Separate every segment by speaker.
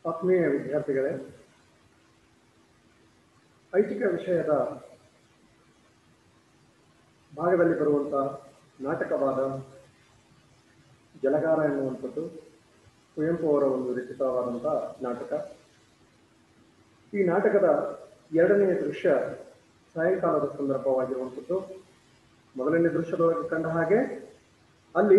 Speaker 1: ಆತ್ಮೀಯ ವಿದ್ಯಾರ್ಥಿಗಳೇ ಐಚ್ಛಿಕ ವಿಷಯದ ಭಾಗದಲ್ಲಿ ಬರುವಂಥ ನಾಟಕವಾದ ಜಲಗಾರ ಎನ್ನುವಂಥದ್ದು ಕುವೆಂಪು ಅವರ ಒಂದು ರಚಿತವಾದಂಥ ನಾಟಕ ಈ ನಾಟಕದ ಎರಡನೆಯ ದೃಶ್ಯ ಸಾಯಂಕಾಲದ ಸಂದರ್ಭವಾಗಿರುವಂಥದ್ದು ಮೊದಲನೇ ದೃಶ್ಯದೊಳಗೆ ಕಂಡ ಹಾಗೆ ಅಲ್ಲಿ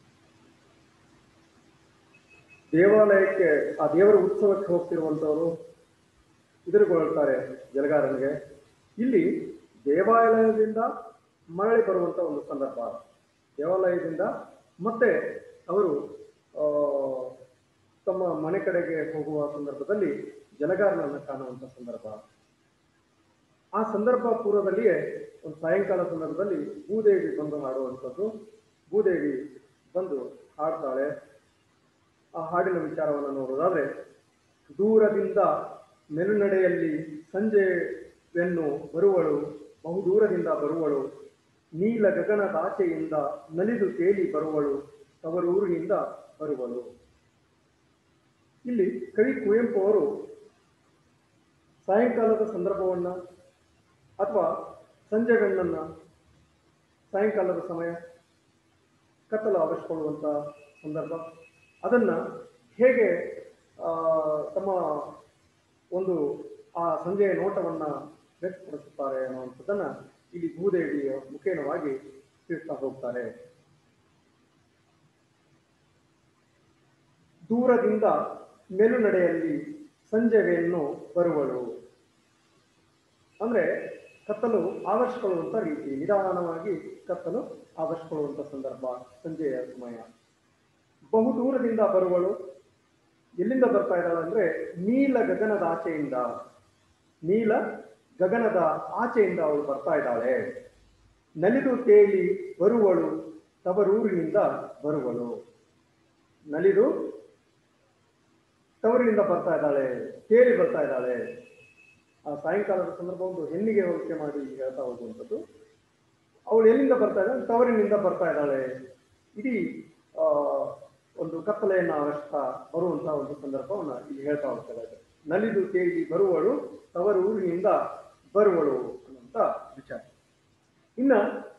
Speaker 1: ದೇವಾಲಯಕ್ಕೆ ಆ ದೇವರ ಉತ್ಸವಕ್ಕೆ ಹೋಗ್ತಿರುವಂಥವರು ಎದುರುಗೊಳ್ತಾರೆ ಜಲಗಾರನಿಗೆ ಇಲ್ಲಿ ದೇವಾಲಯದಿಂದ ಮರಳಿ ಬರುವಂಥ ಒಂದು ಸಂದರ್ಭ ದೇವಾಲಯದಿಂದ ಮತ್ತೆ ಅವರು ಆ, ತಮ್ಮ ಮನೆ ಕಡೆಗೆ ಹೋಗುವ ಸಂದರ್ಭದಲ್ಲಿ ಜಲಗಾರನನ್ನು ಕಾಣುವಂಥ ಸಂದರ್ಭ ಆ ಸಂದರ್ಭ ಪೂರ್ವದಲ್ಲಿಯೇ ಒಂದು ಸಾಯಂಕಾಲ ಸಂದರ್ಭದಲ್ಲಿ ಭೂದೇವಿ ಬಂದು ಹಾಡುವಂಥದ್ದು ಭೂದೇವಿ ಬಂದು ಹಾಡ್ತಾಳೆ ಆ ಹಾಡಿನ ವಿಚಾರವನ್ನು ನೋಡೋದಾದ್ರೆ ದೂರದಿಂದ ಮೆಲುನಡೆಯಲ್ಲಿ ಸಂಜೆಯನ್ನು ಬರುವಳು ಬಹುದೂರದಿಂದ ಬರುವಳು ನೀಲ ಗಗನದಾಚೆಯಿಂದ ನಲಿದು ತೇಲಿ ಬರುವಳು ತವರೂರಿನಿಂದ ಬರುವಳು ಇಲ್ಲಿ ಕವಿ ಕುವೆಂಪು ಅವರು ಸಾಯಂಕಾಲದ ಸಂದರ್ಭವನ್ನ ಅಥವಾ ಸಂಜೆಗಣ್ಣನ್ನ ಸಾಯಂಕಾಲದ ಸಮಯ ಕತ್ತಲು ಆವರಿಸಿಕೊಳ್ಳುವಂಥ ಸಂದರ್ಭ ಅದನ್ನ ಹೇಗೆ ಆ, ತಮ್ಮ ಒಂದು ಆ ಸಂಜೆಯ ನೋಟವನ್ನ ವ್ಯಕ್ತಪಡಿಸುತ್ತಾರೆ ಅನ್ನುವಂಥದ್ದನ್ನ ಇಲ್ಲಿ ಭೂದೇವಿಯ ಮುಖೇನವಾಗಿ ತಿಳಿಸ್ತಾ ಹೋಗ್ತಾರೆ ದೂರದಿಂದ ಮೆಲುನಡೆಯಲ್ಲಿ ಸಂಜೆಯನ್ನು ಬರುವಳು ಅಂದ್ರೆ ಕತ್ತಲು ಆವರಿಸಿಕೊಳ್ಳುವಂತ ರೀತಿ ನಿಧಾನವಾಗಿ ಕತ್ತಲು ಆವರಿಸಿಕೊಳ್ಳುವಂತ ಸಂದರ್ಭ ಸಂಜೆಯ ಸಮಯ ಬಹುದೂರದಿಂದ ಬರುವಳು ಎಲ್ಲಿಂದ ಬರ್ತಾ ಇದ್ದಾಳೆ ಅಂದ್ರೆ ನೀಲ ಗಗನದ ಆಚೆಯಿಂದ ನೀಲ ಗಗನದ ಆಚೆಯಿಂದ ಅವಳು ಬರ್ತಾ ಇದ್ದಾಳೆ ನಲಿದು ತೇಲಿ ಬರುವಳು ತವರೂರಿನಿಂದ ಬರುವಳು ನಲಿದು ತವರಿನಿಂದ ಬರ್ತಾ ಇದ್ದಾಳೆ ತೇಲಿ ಬರ್ತಾ ಇದ್ದಾಳೆ ಆ ಸಾಯಂಕಾಲದ ಸಂದರ್ಭ ಒಂದು ಹೆಣ್ಣಿಗೆ ಹೋಲಿಕೆ ಮಾಡಿ ಹೇಳ್ತಾ ಹೋಗುವಂಥದ್ದು ಅವಳು ಎಲ್ಲಿಂದ ಬರ್ತಾ ಇದ್ದಾಳೆ ತವರಿನಿಂದ ಬರ್ತಾ ಇದ್ದಾಳೆ ಇಡೀ ಆ, ಒಂದು ಕತ್ತಲೆಯನ್ನ ಆವರಿಸ್ತಾ ಬರುವಂತಹ ಒಂದು ಸಂದರ್ಭವನ್ನ ಇಲ್ಲಿ ಹೇಳ್ತಾ ಹೋಗ್ತಾ ಇದೆ ನಲಿದು ತೇಲಿ ಬರುವಳು ತವರು ಊರಿನಿಂದ ಬರುವಳು ಅನ್ನುವಂತ ವಿಚಾರ ಇನ್ನ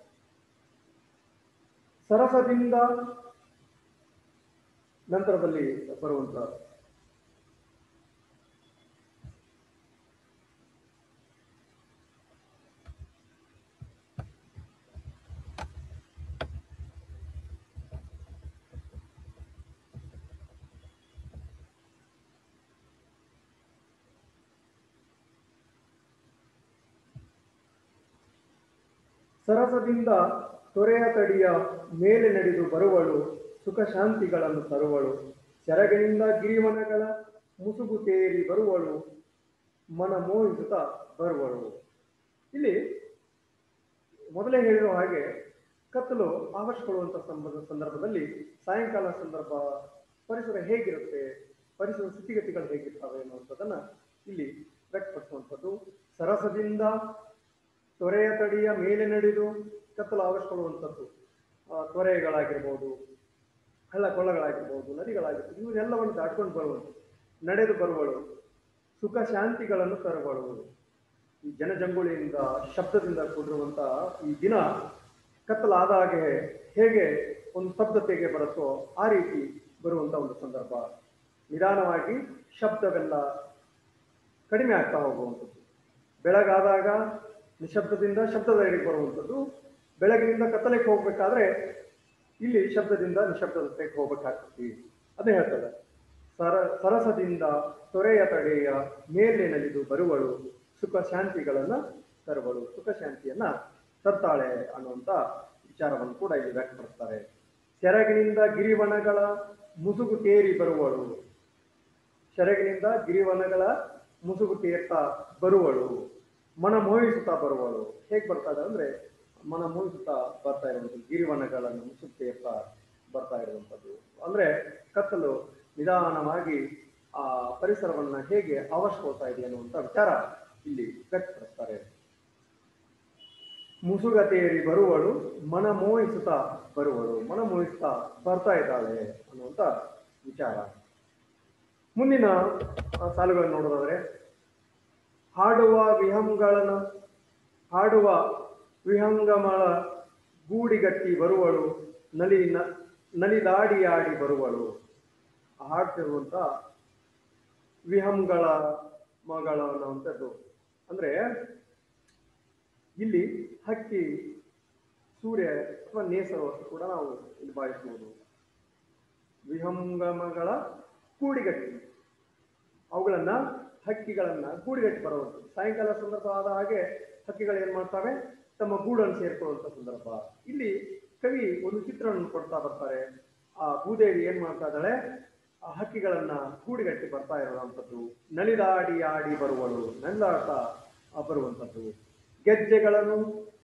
Speaker 1: ಸರಸದಿಂದ ನಂತರದಲ್ಲಿ ಬರುವಂತ ಸರಸದಿಂದ ತೊರೆಯ ತಡಿಯ ಮೇಲೆ ನಡೆದು ಬರುವಳು ಸುಖ ಶಾಂತಿಗಳನ್ನು ತರುವಳು ಸೆರಗಿನಿಂದ ಗಿರಿವನಗಳ ಮುಸುಗು ತೇರಿ ಬರುವಳು ಮನ ಮೋಹಿಸುತ್ತಾ ಬರುವಳು ಇಲ್ಲಿ ಮೊದಲೇ ಹೇಳಿರೋ ಹಾಗೆ ಕತ್ತಲು ಆವರಿಸಿಕೊಳ್ಳುವಂತ ಸಂದರ್ಭ ಸಂದರ್ಭದಲ್ಲಿ ಸಾಯಂಕಾಲ ಸಂದರ್ಭ ಪರಿಸರ ಹೇಗಿರುತ್ತೆ ಪರಿಸರ ಸ್ಥಿತಿಗತಿಗಳು ಹೇಗಿರ್ತವೆ ಅನ್ನುವಂಥದ್ದನ್ನ ಇಲ್ಲಿ ವ್ಯಕ್ತಪಡಿಸುವಂಥದ್ದು ಸರಸದಿಂದ ತೊರೆಯ ತಡಿಯ ಮೇಲೆ ನಡೆದು ಕತ್ತಲು ಆವರಿಸಿಕೊಳ್ಳುವಂಥದ್ದು ಆ, ತೊರೆಗಳಾಗಿರ್ಬೋದು ಹಳ್ಳ ಕೊಳ್ಳಗಳಾಗಿರ್ಬೋದು ನದಿಗಳಾಗಿರ್ಬೋದು ಇವನ್ನೆಲ್ಲವನ್ನು ದಾಟ್ಕೊಂಡು ಬರುವಳು ನಡೆದು ಬರುವಳು ಸುಖ ಶಾಂತಿಗಳನ್ನು ತರುವಳು ಈ ಜನಜಂಗುಳಿಯಿಂದ ಶಬ್ದದಿಂದ ಕೂಡಿರುವಂತ ಈ ದಿನ ಕತ್ತಲಾದ ಹಾಗೆ ಹೇಗೆ ಒಂದು ಸ್ತಬ್ಧತೆಗೆ ಬರುತ್ತೋ ಆ ರೀತಿ ಬರುವಂತ ಒಂದು ಸಂದರ್ಭ ನಿಧಾನವಾಗಿ ಶಬ್ದವೆಲ್ಲ ಕಡಿಮೆ ಆಗ್ತಾ ಹೋಗುವಂಥದ್ದು ಬೆಳಗಾದಾಗ ನಿಶಬ್ದದಿಂದ ಶಬ್ದದ ಎಡೆಗೆ ಬರುವಂಥದ್ದು ಬೆಳಗಿನಿಂದ ಕತ್ತಲೆಗೆ ಹೋಗ್ಬೇಕಾದ್ರೆ ಇಲ್ಲಿ ಶಬ್ದದಿಂದ ನಿಶಬ್ದತೆಗೆ ಹೋಗ್ಬೇಕಾಗ್ತದೆ ಅದೇ ಹೇಳ್ತದೆ ಸರ ಸರಸದಿಂದ ತೊರೆಯ ತಡೆಯ ಮೇಲೆ ನಲಿದು ಬರುವಳು ಸುಖ ಶಾಂತಿಗಳನ್ನ ತರುವಳು ಸುಖ ಶಾಂತಿಯನ್ನ ತರ್ತಾಳೆ ಅನ್ನುವಂತ ವಿಚಾರವನ್ನು ಕೂಡ ಇಲ್ಲಿ ವ್ಯಕ್ತಪಡಿಸ್ತಾರೆ ಸೆರಗಿನಿಂದ ಗಿರಿವನಗಳ ಮುಸುಗು ತೇರಿ ಬರುವಳು ಸೆರಗಿನಿಂದ ಗಿರಿವನಗಳ ಮುಸುಗು ತೀರ್ತಾ ಬರುವಳು ಮನ ಮೋಹಿಸುತ್ತಾ ಬರುವಳು ಹೇಗೆ ಬರ್ತಾ ಇದೆ ಅಂದ್ರೆ ಮನ ಮೋಹಿಸುತ್ತಾ ಬರ್ತಾ ಇರುವಂಥದ್ದು ಗಿರಿವನಗಳನ್ನು ಮುಸುಗು ತೀರ್ತಾ ಬರ್ತಾ ಇರುವಂಥದ್ದು ಅಂದ್ರೆ ಕತ್ತಲು ನಿಧಾನವಾಗಿ ಆ ಪರಿಸರವನ್ನ ಹೇಗೆ ಆವರಿಸ್ಕೊಳ್ತಾ ಇದೆ ಅನ್ನುವಂಥ ವಿಚಾರ ಇಲ್ಲಿ ವ್ಯಕ್ತಪಡಿಸ್ತಾರೆ ಮುಸುಗತೇರಿ ಬರುವಳು ಮನ ಮೋಹಿಸುತ್ತಾ ಬರುವಳು ಮನ ಮೋಹಿಸುತ್ತಾ ಬರ್ತಾ ಇದ್ದಾಳೆ ಅನ್ನುವಂಥ ವಿಚಾರ ಮುಂದಿನ ಆ, ಸಾಲುಗಳನ್ನು ನೋಡೋದಾದ್ರೆ ಹಾಡುವ ವಿಹಂಗಳನ ಹಾಡುವ ವಿಹಂಗಮಳ ಗೂಡಿಗಟ್ಟಿ ಬರುವಳು ನಲಿ ನ- ನಲಿದಾಡಿ ಆಡಿ ಬರುವಳು ಹಾಡ್ತಿರುವಂತ ವಿಹಂಗಳ ಮಗಳ ಅನ್ನುವಂಥದ್ದು ಅಂದ್ರೆ ಇಲ್ಲಿ ಹಕ್ಕಿ ಸೂರ್ಯ ಅಥವಾ ನೇಸರು ಅಂತ ಕೂಡ ನಾವು ಇಲ್ಲಿ ಭಾವಿಸಬಹುದು ವಿಹಂಗಮಗಳ ಕೂಡಿಗಟ್ಟಿ ಅವುಗಳನ್ನ ಹಕ್ಕಿಗಳನ್ನ ಗೂಡಿಗಟ್ಟಿ ಬರುವಂಥದ್ದು ಸಾಯಂಕಾಲ ಸಂದರ್ಭ ಆದ ಹಾಗೆ ಹಕ್ಕಿಗಳು ಏನ್ ಮಾಡ್ತವೆ ತಮ್ಮ ಗೂಡನ್ನು ಸೇರ್ಕೊಳ್ಳುವಂತ ಸಂದರ್ಭ ಇಲ್ಲಿ ಕವಿ ಒಂದು ಚಿತ್ರವನ್ನು ಕೊಡ್ತಾ ಬರ್ತಾರೆ ಆ ಭೂದೇವಿ ಏನ್ ಮಾಡ್ತಾ ಇದ್ದಾಳೆ ಆ ಹಕ್ಕಿಗಳನ್ನ ಗೂಡಿಗಟ್ಟಿ ಬರ್ತಾ ಇರುವಂತದ್ದು ನಲಿದಾಡಿ ಆಡಿ ಬರುವಳು ನಲಿದಾಡ್ತಾ ಆ ಬರುವಂತದ್ದು ಗೆಜ್ಜೆಗಳನ್ನು